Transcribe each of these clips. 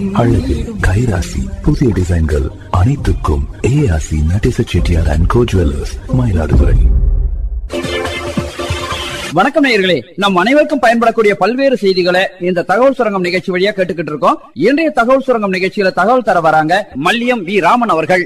அல்லது கைராசி புதிய டிசைன்கள் அனைத்துக்கும் ஏஆசி Natesa Chettiar and co jewellers Mayiladuthurai வணக்கம் நேயர்களே நம் அனைவருக்கும் பயன்படக்கூடிய பல்வேறு செய்திகளை இந்த தகவல் சுரங்கம் நிகழ்ச்சி வழியா கேட்டுக்கிட்டு இருக்கோம் இன்றைய தகவல் சுரங்கம் நிகழ்ச்சியில தகவல் தர வராங்க மல்லியம் வி ராமன் அவர்கள்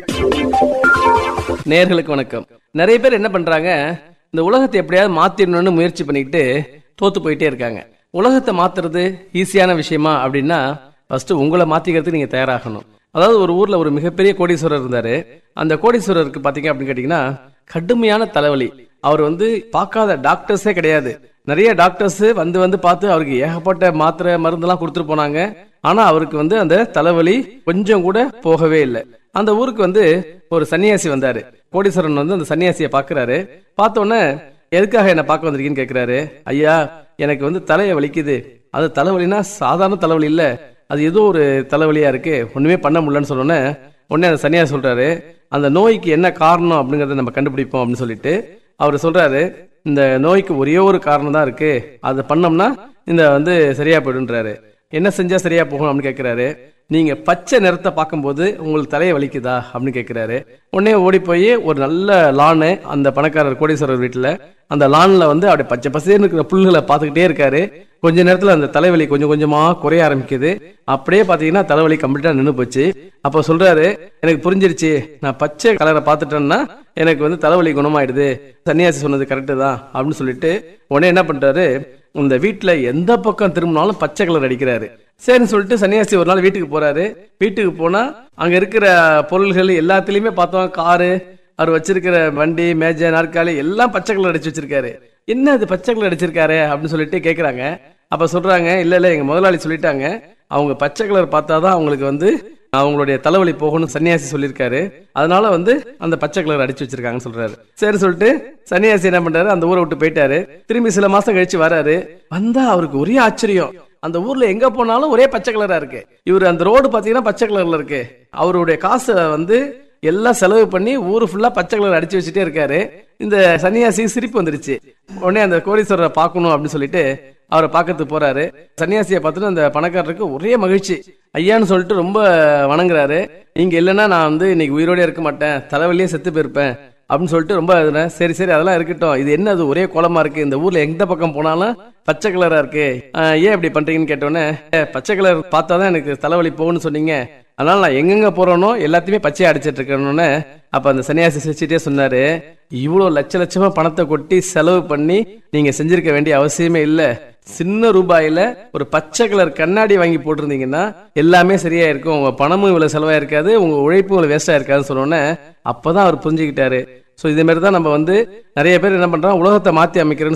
நேர்களுக்கு வணக்கம் நிறைய பேர் என்ன பண்றாங்க இந்த உலகத்தை எப்படியாவது மாத்திரணும்னு முயற்சி பண்ணிக்கிட்டு தோத்து போயிட்டே இருக்காங்க உலகத்தை மாத்துறது ஈஸியான விஷயமா அப்படின்னா ஃபர்ஸ்ட் உங்களை மாத்திக்கிறதுக்கு நீங்க தயாராகணும் அதாவது ஒரு ஊர்ல ஒரு மிகப்பெரிய கோடீஸ்வரர் இருந்தாரு அந்த கோடீஸ்வரருக்கு பாத்தீங்க அப்படின்னு கேட்டீங்கன்னா கடுமையான தலைவலி அவர் வந்து பார்க்காத டாக்டர்ஸே கிடையாது நிறைய டாக்டர்ஸ் வந்து வந்து பார்த்து அவருக்கு ஏகப்பட்ட மாத்திரை மருந்தெல்லாம் கொடுத்துட்டு போனாங்க ஆனா அவருக்கு வந்து அந்த தலைவலி கொஞ்சம் கூட போகவே இல்லை அந்த ஊருக்கு வந்து ஒரு சன்னியாசி வந்தாரு கோடீஸ்வரன் வந்து அந்த சன்னியாசியை பாக்குறாரு பார்த்த உடனே எதுக்காக என்ன பார்க்க வந்திருக்கீன்னு கேக்குறாரு ஐயா எனக்கு வந்து தலையை வலிக்குது அது தலைவலினா சாதாரண தலைவலி இல்ல அது ஏதோ ஒரு தலைவலியா இருக்கு ஒண்ணுமே பண்ண முடியலன்னு சொன்னோன்னே உடனே அந்த சன்னியாசி சொல்றாரு அந்த நோய்க்கு என்ன காரணம் அப்படிங்கறத நம்ம கண்டுபிடிப்போம் அப்படின்னு சொல்லிட்டு அவர் சொல்றாரு இந்த நோய்க்கு ஒரே ஒரு காரணம் தான் இருக்கு அதை பண்ணோம்னா இந்த வந்து சரியா போயிடுன்றாரு என்ன செஞ்சா சரியா போகும் அப்படின்னு கேக்குறாரு நீங்க பச்சை நிறத்தை பார்க்கும்போது உங்களுக்கு தலையை வலிக்குதா அப்படின்னு கேக்குறாரு உடனே ஓடி போய் ஒரு நல்ல லானு அந்த பணக்காரர் கோடீஸ்வரர் வீட்டுல அந்த லான்ல வந்து அப்படியே பச்சை பசேன்னு இருக்கிற புல்லுகளை பார்த்துக்கிட்டே இருக்காரு கொஞ்ச நேரத்துல அந்த தலைவலி கொஞ்சம் கொஞ்சமா குறைய ஆரம்பிக்குது அப்படியே பாத்தீங்கன்னா தலைவலி கம்ப்ளீட்டா நின்று போச்சு அப்ப சொல்றாரு எனக்கு புரிஞ்சிருச்சு நான் பச்சை கலரை பார்த்துட்டேன்னா எனக்கு வந்து தலைவலி குணமாயிடுது சன்னியாசி சொன்னது கரெக்டு தான் அப்படின்னு சொல்லிட்டு உடனே என்ன பண்றாரு இந்த வீட்டுல எந்த பக்கம் திரும்பினாலும் பச்சை கலர் அடிக்கிறாரு சரின்னு சொல்லிட்டு சன்னியாசி ஒரு நாள் வீட்டுக்கு போறாரு வீட்டுக்கு போனா அங்க இருக்கிற பொருள்கள் எல்லாத்துலயுமே பார்த்தோம் காரு அவர் வச்சிருக்கிற வண்டி மேஜை நாற்காலி எல்லாம் பச்சை கலர் அடிச்சு வச்சிருக்காரு என்ன இது பச்சை கலர் அடிச்சிருக்காரு அப்படின்னு சொல்லிட்டு கேக்குறாங்க அப்ப சொல்றாங்க இல்ல இல்ல எங்க முதலாளி சொல்லிட்டாங்க அவங்க பச்சை கலர் பார்த்தாதான் அவங்களுக்கு வந்து அவங்களுடைய தலைவலி போகணும் சன்னியாசி சொல்லியிருக்காரு அதனால வந்து அந்த பச்சை கலர் அடிச்சு வச்சிருக்காங்கன்னு சொல்றாரு சரி சொல்லிட்டு சன்னியாசி என்ன பண்றாரு அந்த ஊரை விட்டு போயிட்டாரு திரும்பி சில மாசம் கழிச்சு வராரு வந்தா அவருக்கு ஒரே ஆச்சரியம் அந்த ஊர்ல எங்க போனாலும் ஒரே பச்சை கலரா இருக்கு இவர் அந்த ரோடு பாத்தீங்கன்னா பச்சை கலர்ல இருக்கு அவருடைய காசை வந்து எல்லாம் செலவு பண்ணி ஊரு ஃபுல்லா பச்சை கலர் அடிச்சு வச்சுட்டே இருக்காரு இந்த சன்னியாசி சிரிப்பு வந்துருச்சு உடனே அந்த கோடீஸ்வரரை பார்க்கணும் அப்படின்னு சொல்லிட்டு அவரை பார்க்கறதுக்கு போறாரு சன்னியாசியை பார்த்துட்டு அந்த பணக்காரருக்கு ஒரே மகிழ்ச்சி ஐயான்னு சொல்லிட்டு ரொம்ப வணங்குறாரு நீங்க இல்லைன்னா நான் வந்து இன்னைக்கு உயிரோட இருக்க மாட்டேன் தலைவலியே செத்து போயிருப்பேன் அப்படின்னு சொல்லிட்டு ரொம்ப இதுனேன். சரி சரி அதெல்லாம் இருக்கட்டும் இது என்ன அது ஒரே கோலமா இருக்கு இந்த ஊர்ல எந்த பக்கம் போனாலும் பச்சை கலரா இருக்கு ஆஹ் ஏன் இப்படி பண்றீங்கன்னு கேட்டோன்னே "ஏ, பச்சை கலர் பார்த்தாதான் எனக்கு தலைவலி போகும்னு சொன்னீங்க அதனால நான் எங்கெங்க போறேனோ எல்லாத்தையுமே பச்சையா அடிச்சிட்டு இருக்கணும்னு அப்ப அந்த சன்னியாசி சிரிச்சுட்டே சொன்னாரு இவ்வளவு லட்ச லட்சமா பணத்தை கொட்டி செலவு பண்ணி நீங்க செஞ்சிருக்க வேண்டிய அவசியமே இல்ல சின்ன ரூபாயில ஒரு பச்சை கலர் கண்ணாடி வாங்கி போட்டிருந்தீங்கன்னா எல்லாமே சரியா இருக்கும் உங்க பணமும் இவ்வளவு செலவா இருக்காது உங்க உழைப்பும் இவ்வளவு வேஸ்டா இருக்காதுன்னு சொன்னோன்னே அப்பதான் அவர் புரிஞ்சுக்கிட்டாரு சோ இதே மாதிரி தான் நம்ம வந்து நிறைய பேர் என்ன பண்றோம் உலகத்தை மாத்தி அமைக்கிறேன்னு